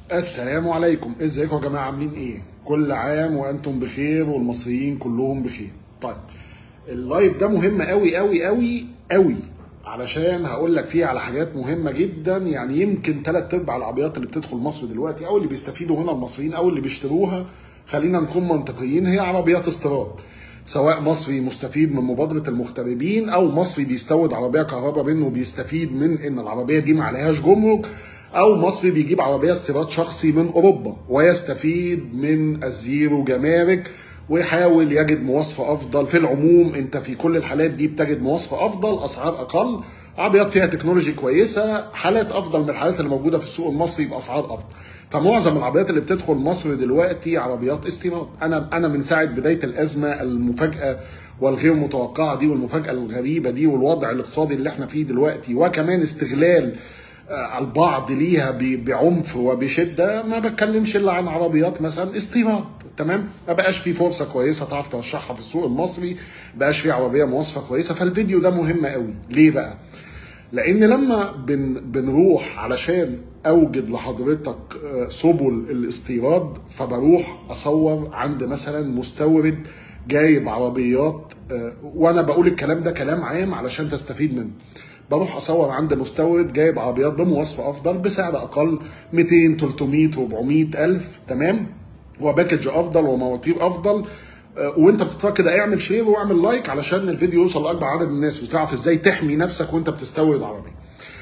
السلام عليكم ازيكم يا جماعه عاملين ايه كل عام وانتم بخير والمصريين كلهم بخير طيب اللايف ده مهم قوي قوي قوي قوي علشان هقول لك فيه على حاجات مهمه جدا يعني يمكن ثلاث ارباع العربيات اللي بتدخل مصر دلوقتي او اللي بيستفيدوا منها المصريين او اللي بيشتروها خلينا نكون منطقيين هي عربيات استيراد سواء مصري مستفيد من مبادره المغتربين او مصري بيستورد عربيه كهرباء منه بيستفيد من ان العربيه دي ما عليهاش جمرك او مصري بيجيب عربيه استيراد شخصي من اوروبا ويستفيد من الزيرو جمارك ويحاول يجد مواصفه افضل في العموم انت في كل الحالات دي بتجد مواصفه افضل اسعار اقل عربيات فيها تكنولوجي كويسه حالات افضل من الحالات اللي موجوده في السوق المصري باسعار افضل فمعظم العربيات اللي بتدخل مصر دلوقتي عربيات استيراد انا انا من ساعه بدايه الازمه المفاجاه والغير متوقعه دي والمفاجاه الغريبه دي والوضع الاقتصادي اللي احنا فيه دلوقتي وكمان استغلال البعض ليها بعنف وبشده ما بتكلمش الا عن عربيات مثلا استيراد تمام ما بقاش في فرصه كويسه تعرف ترشحها في السوق المصري ما بقاش في عربيه مواصفه كويسه فالفيديو ده مهم قوي ليه بقى لان لما بن بنروح علشان اوجد لحضرتك سبل الاستيراد فبروح اصور عند مثلا مستورد جايب عربيات وانا بقول الكلام ده كلام عام علشان تستفيد منه بروح اصور عند مستورد جايب عربيات بمواصفه افضل بسعر اقل 200 300 400 الف تمام وباكج افضل ومواتير افضل وانت بتتفرج كده اعمل شير واعمل لايك علشان الفيديو يوصل لاكبر عدد من الناس وتعرف ازاي تحمي نفسك وانت بتستورد عربيه.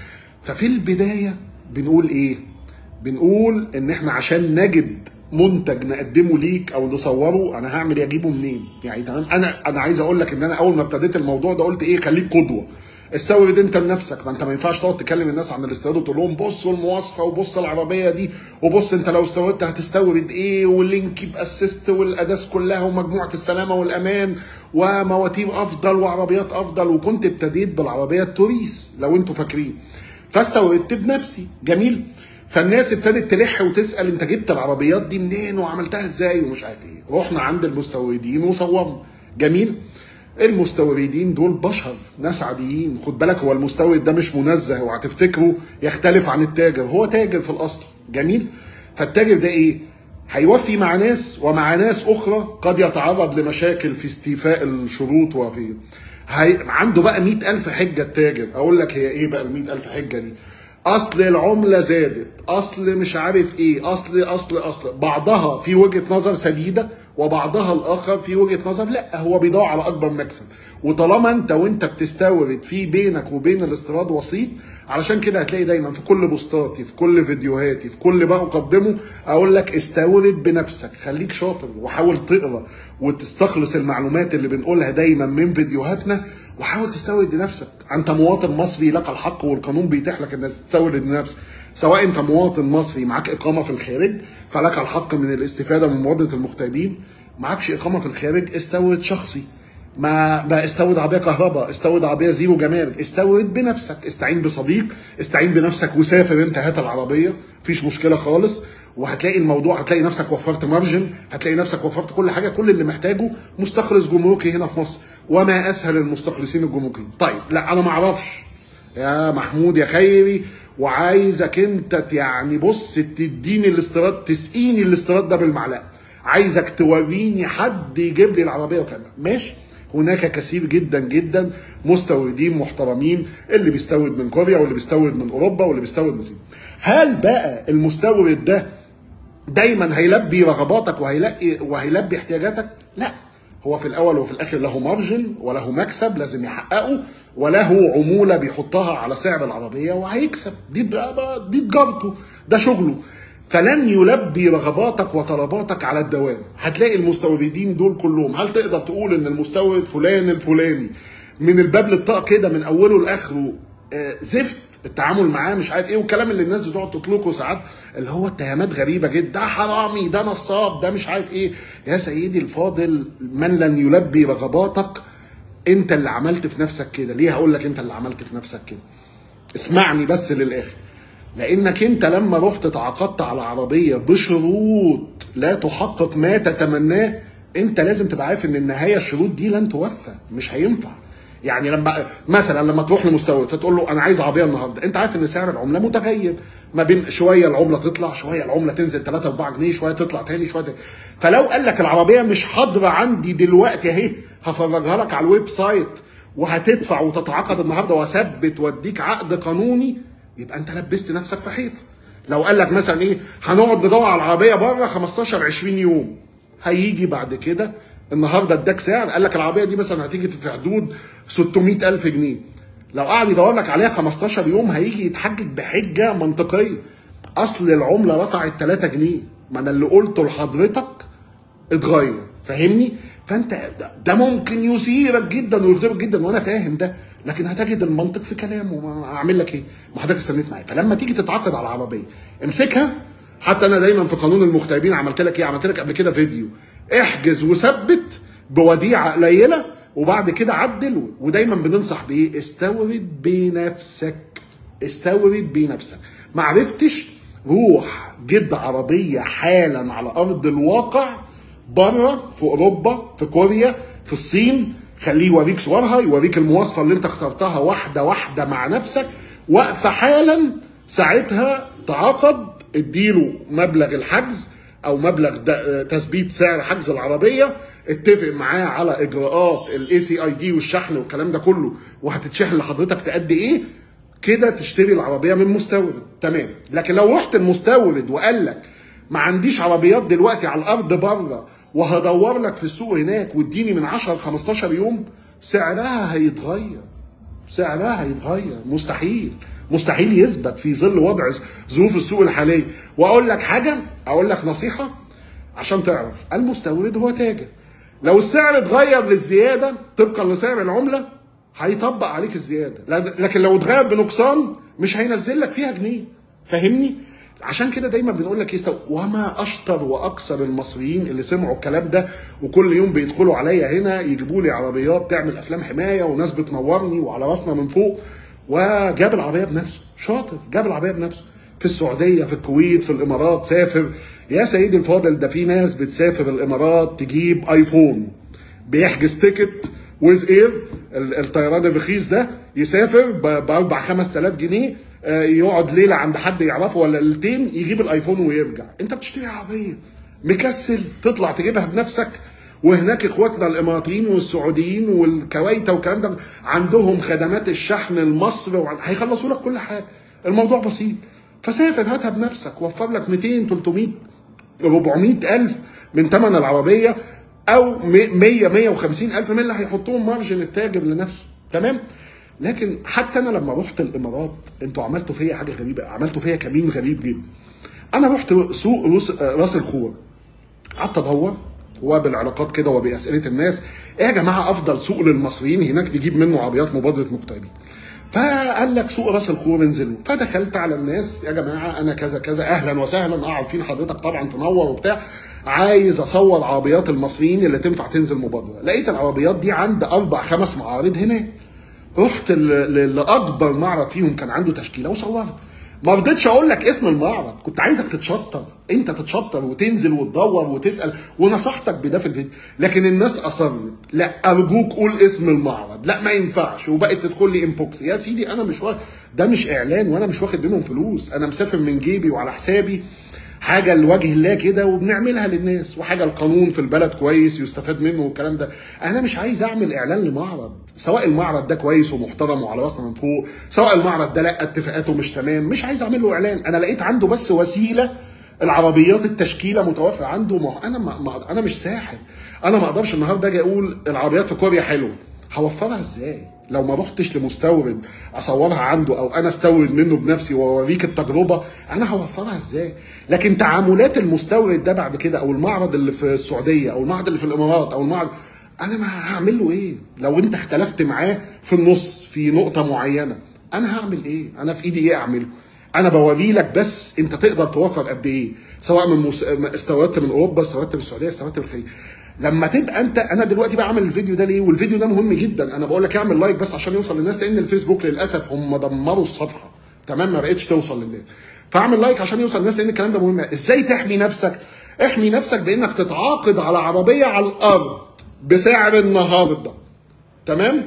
ففي البدايه بنقول ايه؟ بنقول ان احنا عشان نجد منتج نقدمه ليك او نصوره انا هعمل ايه اجيبه منين؟ يعني تمام انا انا عايز اقول لك ان انا اول ما ابتديت الموضوع ده قلت ايه خليك قدوه. استورد انت لنفسك ما انت ما ينفعش تقعد تكلم الناس عن الاستيراد وتقول لهم بصوا المواصفه وبص العربيه دي وبص انت لو استوردت هتستورد ايه واللينك باسيست والاداس كلها ومجموعه السلامه والامان ومواتير افضل وعربيات افضل وكنت ابتديت بالعربيه التوريس لو انتوا فاكرين فاستوردت بنفسي جميل فالناس ابتدت تلح وتسال انت جبت العربيات دي منين وعملتها ازاي ومش عارف ايه رحنا عند المستوردين وصورنا جميل المستوردين دول بشر ناس عاديين خد بالك هو المستورد ده مش منزه وهتفتكره يختلف عن التاجر هو تاجر في الاصل جميل فالتاجر ده ايه هيوفي مع ناس ومع ناس اخرى قد يتعرض لمشاكل في استيفاء الشروط وفي هي... عنده بقى مئة ألف حجة التاجر أقول لك هي إيه بقى المئة ألف حجة دي أصل العملة زادت أصل مش عارف إيه أصل أصل أصل بعضها في وجهة نظر سديدة وبعضها الآخر في وجهة نظر لا هو بيدور على أكبر مكسب وطالما أنت وأنت بتستورد في بينك وبين الاستيراد وسيط علشان كده هتلاقي دايما في كل بوستاتي في كل فيديوهاتي في كل ما اقدمه اقول لك استورد بنفسك خليك شاطر وحاول تقرا وتستخلص المعلومات اللي بنقولها دايما من فيديوهاتنا وحاول تستورد بنفسك انت مواطن مصري لك الحق والقانون بيتيح لك انك تستورد بنفسك سواء انت مواطن مصري معاك اقامه في الخارج فلك الحق من الاستفاده من مبادره المغتربين معكش اقامه في الخارج استورد شخصي ما بقى استورد عربيه كهرباء استورد عربيه زيرو جمارك استورد بنفسك استعين بصديق استعين بنفسك وسافر انت هات العربيه مفيش مشكله خالص وهتلاقي الموضوع هتلاقي نفسك وفرت مارجن هتلاقي نفسك وفرت كل حاجه كل اللي محتاجه مستخلص جمركي هنا في مصر وما اسهل المستخلصين الجمركيين طيب لا انا ما اعرفش يا محمود يا خيري وعايزك انت يعني بص تديني الاستيراد تسقيني الاستيراد ده بالمعلقه عايزك توريني حد يجيب لي العربيه وكذا ماشي هناك كثير جدا جدا مستوردين محترمين اللي بيستورد من كوريا واللي بيستورد من اوروبا واللي بيستورد من هل بقى المستورد ده دايما هيلبي رغباتك وهيلاقي وهيلبي احتياجاتك؟ لا هو في الاول وفي الاخر له مارجن وله مكسب لازم يحققه وله عموله بيحطها على سعر العربيه وهيكسب دي بقى دي تجارته ده شغله فلن يلبي رغباتك وطلباتك على الدوام هتلاقي المستوردين دول كلهم هل تقدر تقول ان المستورد فلان الفلاني من الباب للطاق كده من اوله لاخره آه زفت التعامل معاه مش عارف ايه والكلام اللي الناس بتقعد تطلقه ساعات اللي هو اتهامات غريبه جدا ده حرامي ده نصاب ده مش عارف ايه يا سيدي الفاضل من لن يلبي رغباتك انت اللي عملت في نفسك كده ليه هقول لك انت اللي عملت في نفسك كده اسمعني بس للاخر لانك انت لما رحت تعاقدت على عربيه بشروط لا تحقق ما تتمناه انت لازم تبقى عارف ان النهايه الشروط دي لن توفى مش هينفع يعني لما مثلا لما تروح لمستورد فتقول له انا عايز عربيه النهارده انت عارف ان سعر العمله متغير ما بين شويه العمله تطلع شويه العمله تنزل 3 4 جنيه شويه تطلع تاني شويه تاني. فلو قال لك العربيه مش حاضره عندي دلوقتي اهي هفرجها لك على الويب سايت وهتدفع وتتعاقد النهارده واثبت واديك عقد قانوني يبقى انت لبست نفسك في حيطه لو قال لك مثلا ايه هنقعد ندور على العربيه بره 15 20 يوم هيجي بعد كده النهارده اداك سعر قال لك العربيه دي مثلا هتيجي في حدود 600 الف جنيه لو قعد يدور لك عليها 15 يوم هيجي يتحجج بحجه منطقيه اصل العمله رفعت 3 جنيه ما انا اللي قلته لحضرتك اتغير فاهمني فانت ده, ده ممكن يثيرك جدا ويغضبك جدا وانا فاهم ده لكن هتجد المنطق في كلامه ما اعمل لك ايه ما حضرتك استنيت معايا فلما تيجي تتعاقد على العربيه امسكها حتى انا دايما في قانون المغتربين عملت لك ايه عملت لك قبل كده فيديو احجز وثبت بوديعه قليله وبعد كده عدل ودايما بننصح بايه استورد بنفسك استورد بنفسك ما عرفتش روح جد عربيه حالا على ارض الواقع بره في اوروبا في كوريا في الصين خليه يوريك صورها يوريك المواصفه اللي انت اخترتها واحده واحده مع نفسك واقفه حالا ساعتها تعاقد اديله مبلغ الحجز او مبلغ تثبيت سعر حجز العربيه اتفق معاه على اجراءات الاي سي اي دي والشحن والكلام ده كله وهتتشحن لحضرتك في قد ايه كده تشتري العربيه من مستورد تمام لكن لو رحت المستورد وقال لك ما عنديش عربيات دلوقتي على الارض بره وهدور لك في السوق هناك واديني من 10 ل 15 يوم سعرها هيتغير سعرها هيتغير مستحيل مستحيل يثبت في ظل وضع ظروف السوق الحاليه واقول لك حاجه اقول لك نصيحه عشان تعرف المستورد هو تاجر لو السعر اتغير للزياده طبقا لسعر العمله هيطبق عليك الزياده لكن لو اتغير بنقصان مش هينزل لك فيها جنيه فاهمني عشان كده دايما بنقول لك يستو وما اشطر واكثر المصريين اللي سمعوا الكلام ده وكل يوم بيدخلوا عليا هنا يجيبوا لي عربيات تعمل افلام حمايه وناس بتنورني وعلى راسنا من فوق وجاب العربيه بنفسه شاطر جاب العربيه بنفسه في السعوديه في الكويت في الامارات سافر يا سيدي الفاضل ده في ناس بتسافر الامارات تجيب ايفون بيحجز تيكت ويز اير الطيران الرخيص ده يسافر ب 4 5000 جنيه يقعد ليله عند حد يعرفه ولا ليلتين يجيب الايفون ويرجع انت بتشتري عربيه مكسل تطلع تجيبها بنفسك وهناك اخواتنا الاماراتيين والسعوديين والكويتة والكلام ده عندهم خدمات الشحن المصري هيخلصوا لك كل حاجه الموضوع بسيط فسافر هاتها بنفسك وفر لك 200 300 400 الف من ثمن العربيه او 100 150 الف من اللي هيحطوهم مارجن التاجر لنفسه تمام لكن حتى انا لما رحت الامارات انتوا عملتوا فيا حاجه غريبه عملتوا فيا كمين غريب جدا انا رحت سوق راس الخور قعدت ادور وبالعلاقات كده وباسئله الناس ايه يا جماعه افضل سوق للمصريين هناك نجيب منه عربيات مبادره مغتربين فقال لك سوق راس الخور انزلوا فدخلت على الناس يا جماعه انا كذا كذا اهلا وسهلا اه عارفين حضرتك طبعا تنور وبتاع عايز اصور عربيات المصريين اللي تنفع تنزل مبادره لقيت العربيات دي عند اربع خمس معارض هناك رحت لاكبر معرض فيهم كان عنده تشكيله وصورت ما رضيتش اقول لك اسم المعرض كنت عايزك تتشطر انت تتشطر وتنزل وتدور وتسال ونصحتك بده في الفيديو لكن الناس اصرت لا ارجوك قول اسم المعرض لا ما ينفعش وبقت تدخل لي انبوكس يا سيدي انا مش واخد ده مش اعلان وانا مش واخد منهم فلوس انا مسافر من جيبي وعلى حسابي حاجه لوجه الله كده وبنعملها للناس وحاجه القانون في البلد كويس يستفاد منه والكلام ده انا مش عايز اعمل اعلان لمعرض سواء المعرض ده كويس ومحترم وعلى راسنا من فوق سواء المعرض ده لا اتفاقاته مش تمام مش عايز اعمل له اعلان انا لقيت عنده بس وسيله العربيات التشكيله متوفره عنده ما انا ما ما انا مش ساحر انا ما اقدرش النهارده اجي اقول العربيات في كوريا حلوه هوفرها ازاي لو ما رحتش لمستورد اصورها عنده او انا استورد منه بنفسي واوريك التجربه انا هوفرها ازاي لكن تعاملات المستورد ده بعد كده او المعرض اللي في السعوديه او المعرض اللي في الامارات او المعرض انا ما هعمل له ايه لو انت اختلفت معاه في النص في نقطه معينه انا هعمل ايه انا في ايدي ايه اعمله انا بوري لك بس انت تقدر توفر قد ايه سواء من مس... استوردت من اوروبا استوردت من السعوديه استوردت من الخليج لما تبقى انت انا دلوقتي بعمل الفيديو ده ليه والفيديو ده مهم جدا انا بقول لك اعمل لايك بس عشان يوصل للناس لان الفيسبوك للاسف هم دمروا الصفحه تمام ما بقتش توصل للناس فاعمل لايك عشان يوصل للناس لان الكلام ده مهم ازاي تحمي نفسك احمي نفسك بانك تتعاقد على عربيه على الارض بسعر النهارده تمام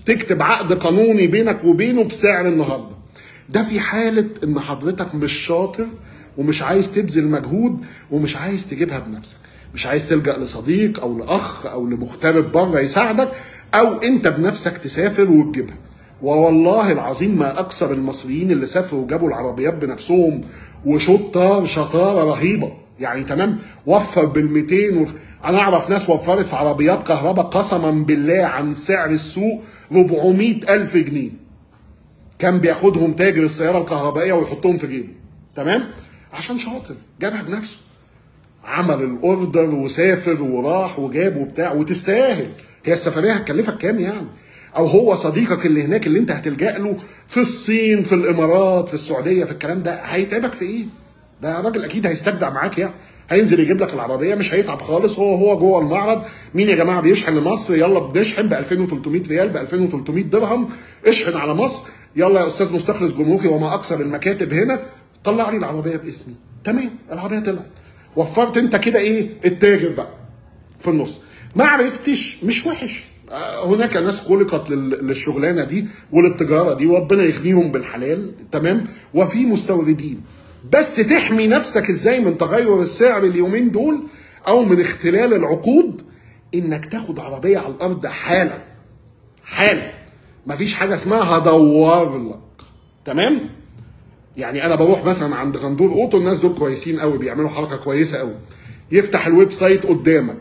تكتب عقد قانوني بينك وبينه بسعر النهارده ده في حاله ان حضرتك مش شاطر ومش عايز تبذل مجهود ومش عايز تجيبها بنفسك مش عايز تلجا لصديق او لاخ او لمغترب بره يساعدك او انت بنفسك تسافر وتجيبها ووالله العظيم ما اكثر المصريين اللي سافروا وجابوا العربيات بنفسهم وشطار شطاره رهيبه يعني تمام وفر بال 200 و... انا اعرف ناس وفرت في عربيات كهرباء قسما بالله عن سعر السوق 400 الف جنيه كان بياخدهم تاجر السياره الكهربائيه ويحطهم في جيبه تمام عشان شاطر جابها بنفسه عمل الاوردر وسافر وراح وجاب وبتاع وتستاهل هي السفريه هتكلفك كام يعني او هو صديقك اللي هناك اللي انت هتلجا له في الصين في الامارات في السعوديه في الكلام ده هيتعبك في ايه ده راجل اكيد هيستجدع معاك يعني هينزل يجيب لك العربيه مش هيتعب خالص هو هو جوه المعرض مين يا جماعه بيشحن لمصر يلا بنشحن ب 2300 ريال ب 2300 درهم اشحن على مصر يلا يا استاذ مستخلص جمركي وما اكثر المكاتب هنا طلع لي العربيه باسمي تمام العربيه طلعت وفرت انت كده ايه التاجر بقى في النص ما عرفتش مش وحش هناك ناس خلقت للشغلانه دي وللتجاره دي وربنا يغنيهم بالحلال تمام وفي مستوردين بس تحمي نفسك ازاي من تغير السعر اليومين دول او من اختلال العقود انك تاخد عربيه على الارض حالا حالا مفيش حاجه اسمها هدور لك تمام يعني انا بروح مثلا عند غندور اوتو الناس دول كويسين قوي بيعملوا حركه كويسه قوي يفتح الويب سايت قدامك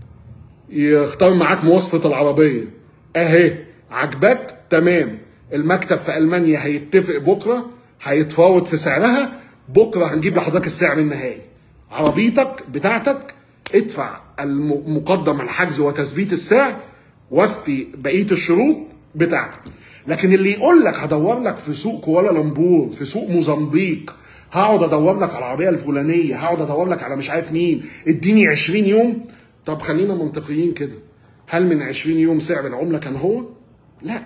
يختار معاك مواصفه العربيه اهي عجبك تمام المكتب في المانيا هيتفق بكره هيتفاوض في سعرها بكره هنجيب لحضرتك السعر النهائي عربيتك بتاعتك ادفع المقدم الحجز وتثبيت السعر وفي بقيه الشروط بتاعتك لكن اللي يقول لك هدور لك في سوق كوالالمبور في سوق موزمبيق هقعد ادور لك على العربيه الفلانيه هقعد ادور لك على مش عارف مين اديني 20 يوم طب خلينا منطقيين كده هل من 20 يوم سعر العمله كان هو لا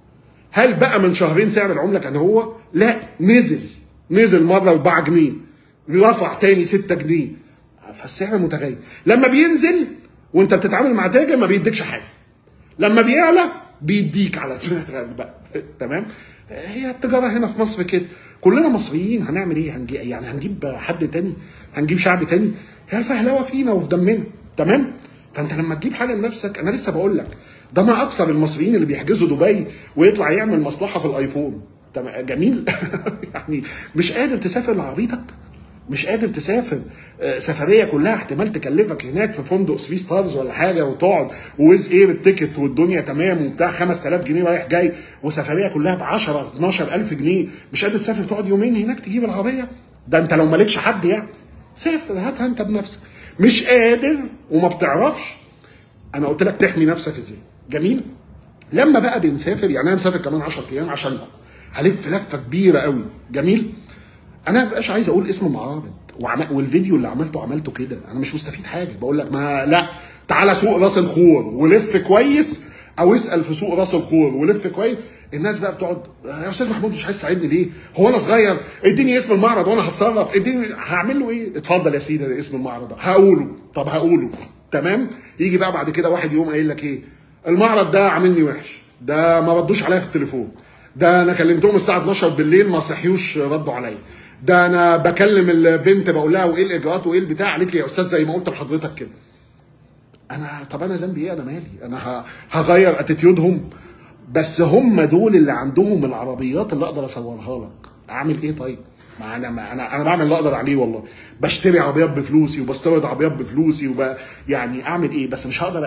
هل بقى من شهرين سعر العمله كان هو لا نزل نزل مره 4 جنيه رفع تاني 6 جنيه فالسعر متغير لما بينزل وانت بتتعامل مع تاجر ما بيديكش حاجه لما بيعلى بيديك على دماغك بقى تمام هي التجاره هنا في مصر كده كلنا مصريين هنعمل ايه هنجي يعني هنجيب حد تاني هنجيب شعب تاني هي الفهلوه فينا وفي دمنا تمام فانت لما تجيب حاجه لنفسك انا لسه بقول لك ده ما اكثر المصريين اللي بيحجزوا دبي ويطلع يعمل مصلحه في الايفون تمام جميل يعني مش قادر تسافر لعربيتك مش قادر تسافر سفريه كلها احتمال تكلفك هناك في فندق 3 ستارز ولا حاجه وتقعد ويز اير التيكت والدنيا تمام وبتاع 5000 جنيه رايح جاي وسفريه كلها ب 10 12000 جنيه مش قادر تسافر تقعد يومين هناك تجيب العربيه ده انت لو مالكش حد يعني سافر هاتها انت بنفسك مش قادر وما بتعرفش انا قلت لك تحمي نفسك ازاي جميل لما بقى بنسافر يعني انا مسافر كمان 10 ايام عشانكم هلف لفه كبيره قوي جميل انا ما بقاش عايز اقول اسم المعارض وعم... والفيديو اللي عملته عملته كده انا مش مستفيد حاجه بقول لك ما لا تعالى سوق راس الخور ولف كويس او اسال في سوق راس الخور ولف كويس الناس بقى بتقعد يا استاذ محمود مش عايز تساعدني ليه؟ هو انا صغير اديني اسم المعرض وانا هتصرف اديني هعمل له ايه؟ اتفضل يا سيدي ده اسم المعرض هقوله طب هقوله تمام؟ يجي بقى بعد كده واحد يقوم قايل لك ايه؟ المعرض ده عاملني وحش ده ما ردوش عليا في التليفون ده انا كلمتهم الساعه 12 بالليل ما صحيوش ردوا عليا ده انا بكلم البنت بقول لها وايه الاجراءات وايه البتاع قالت لي يا استاذ زي ما قلت لحضرتك كده انا طب انا ذنبي ايه انا مالي انا هغير اتيتيودهم بس هم دول اللي عندهم العربيات اللي اقدر اصورها لك اعمل ايه طيب ما انا ما انا انا بعمل اللي اقدر عليه والله بشتري عربيات بفلوسي وبستورد عربيات بفلوسي وب يعني اعمل ايه بس مش هقدر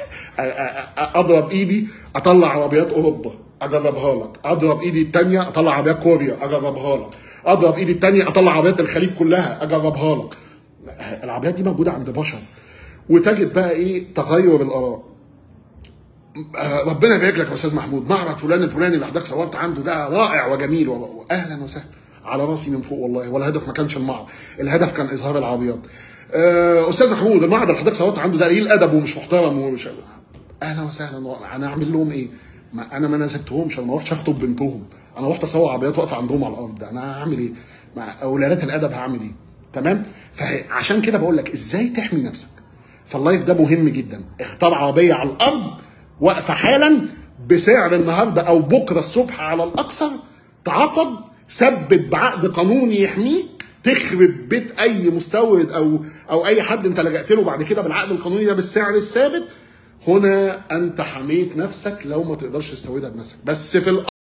اضرب ايدي اطلع عربيات اوروبا اجربها لك اضرب ايدي الثانيه اطلع عربيات كوريا اجربها لك اضرب ايدي الثانيه اطلع عربيات الخليج كلها اجربها لك العربيات دي موجوده عند بشر وتجد بقى ايه تغير الاراء ربنا يبارك لك يا استاذ محمود معرض فلان الفلاني اللي حضرتك صورت عنده ده رائع وجميل واهلا وسهلا على راسي من فوق والله ولا الهدف ما كانش المعرض الهدف كان اظهار العربيات استاذ محمود المعرض اللي حضرتك صورت عنده ده قليل ادب ومش محترم ومش اهلا وسهلا انا اعمل لهم ايه ما انا ما نزلتهمش انا ما رحتش اخطب بنتهم انا رحت اصور عربيات واقفه عندهم على الارض انا هعمل ايه مع اولادات الادب هعمل ايه تمام فعشان كده بقول لك ازاي تحمي نفسك فاللايف ده مهم جدا اختار عربيه على الارض واقفه حالا بسعر النهارده او بكره الصبح على الاكثر تعاقد ثبت بعقد قانوني يحميك تخرب بيت اي مستورد او او اي حد انت لجأت له بعد كده بالعقد القانوني ده بالسعر الثابت هنا انت حميت نفسك لو ما تقدرش تستوردها بنفسك بس في